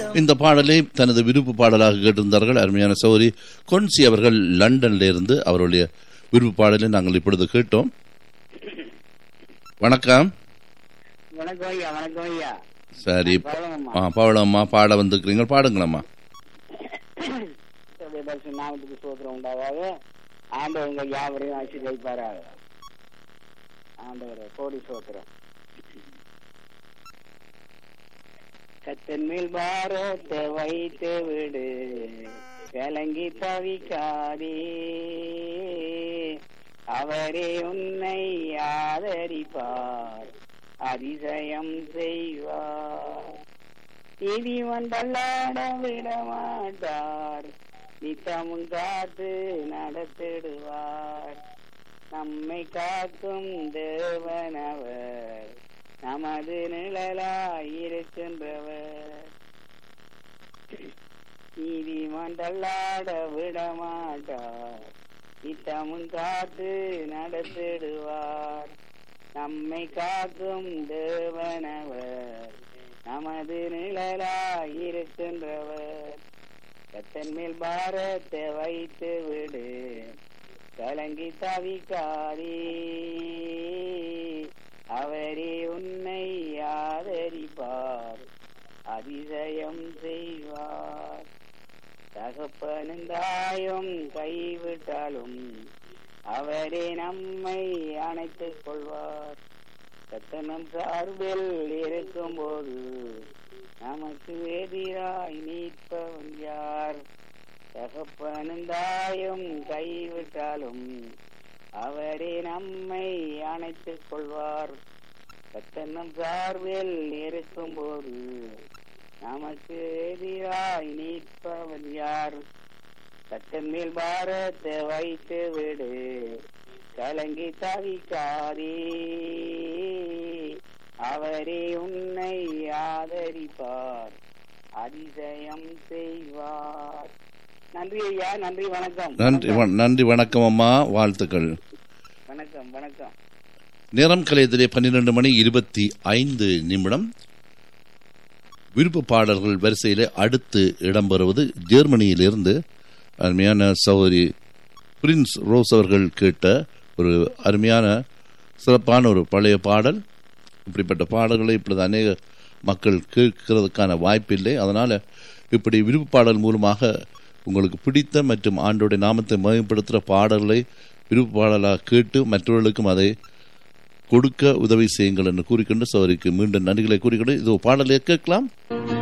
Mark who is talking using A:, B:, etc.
A: இந்த பாடலை தனது விருப்பு பாடலாக கேட்டிருந்தார்கள் அருமையான சௌரி கொன்சி அவர்கள் லண்டன்ல இருந்து அவருடைய விருப்பு பாடலை நாங்கள் இப்பொழுது கேட்டோம் வணக்கம்
B: வணக்கம் ஐயா வணக்கம் ஐயா
A: சரி
B: பரவாயில்லம்மா
A: ஆ பவளம்மா பாட வந்திருக்கிறீங்க பாடுங்களம்மா
B: பரிசு நாமத்துக்கு சோத்திரம் உண்டாகாது ஆண்டவர் உங்க யாவரையும் ஆசீர்வதிப்பாராக ஆண்டவரே கோடி சோத்திரம் கத்தன் மேல் பாரத்தை வைத்து விடு கலங்கி தவிக்காதே அவரே உன்னை ஆதரிப்பார் அதிசயம் செய்வார் நீதிமன் தள்ளாட விட மாட்டார் நித்தமும் காத்து நடத்திடுவார் நம்மை காக்கும் தேவனவர் நமது நிழலாயிருக்கின்றவர் நீதிமன் தள்ளாட விட மாட்டார் நித்தமும் காத்து நடத்திடுவார் நம்மை காக்கும் தேவனவர் நமது நிழலாயிருக்கின்றவர் கத்தன் மேல் பாரத்தை வைத்து விடு கலங்கி தவிக்காதே அவரே உன்னை ஆதரிப்பார் அதிசயம் செய்வார் தகப்பனும் தாயும் கைவிட்டாலும் அவரே நம்மை அணைத்துக் கொள்வார் கத்தனம் சார்பில் இருக்கும்போது நமக்கு எதிராய் நீட்பவன் யார் தகப்பனும் தாயும் கைவிட்டாலும் அவரே நம்மை அணைத்துக் கொள்வார் கத்தனம் சார்பில் இருக்கும்போது நமக்கு எதிராய் நீட்பவன் யார் கத்தன் மேல் பாரத்தை வைத்து விடு கலங்கி தவிக்காதே அவரே உன்னை ஆதரிப்பார் அதிசயம் செய்வார் நன்றி ஐயா நன்றி வணக்கம்
A: நன்றி வ- நன்றி வணக்கம் அம்மா வாழ்த்துக்கள்
B: வணக்கம் வணக்கம்
A: நேரம் கலையத்திலே பன்னிரண்டு மணி இருபத்தி ஐந்து நிமிடம் விருப்ப பாடல்கள் வரிசையிலே அடுத்து இடம்பெறுவது ஜெர்மனியிலிருந்து அருமையான சௌரி பிரின்ஸ் ரோஸ் அவர்கள் கேட்ட ஒரு அருமையான சிறப்பான ஒரு பழைய பாடல் இப்படிப்பட்ட பாடல்களை இப்பொழுது அநேக மக்கள் கேட்கிறதுக்கான வாய்ப்பில்லை அதனால் இப்படி விருப்ப பாடல் மூலமாக உங்களுக்கு பிடித்த மற்றும் ஆண்டோடைய நாமத்தை மேம்படுத்துகிற பாடல்களை விருப்ப பாடலாக கேட்டு மற்றவர்களுக்கும் அதை கொடுக்க உதவி செய்யுங்கள் என்று கூறிக்கொண்டு சௌரிக்கு மீண்டும் நன்றிகளை கூறிக்கொண்டு இது பாடலை கேட்கலாம்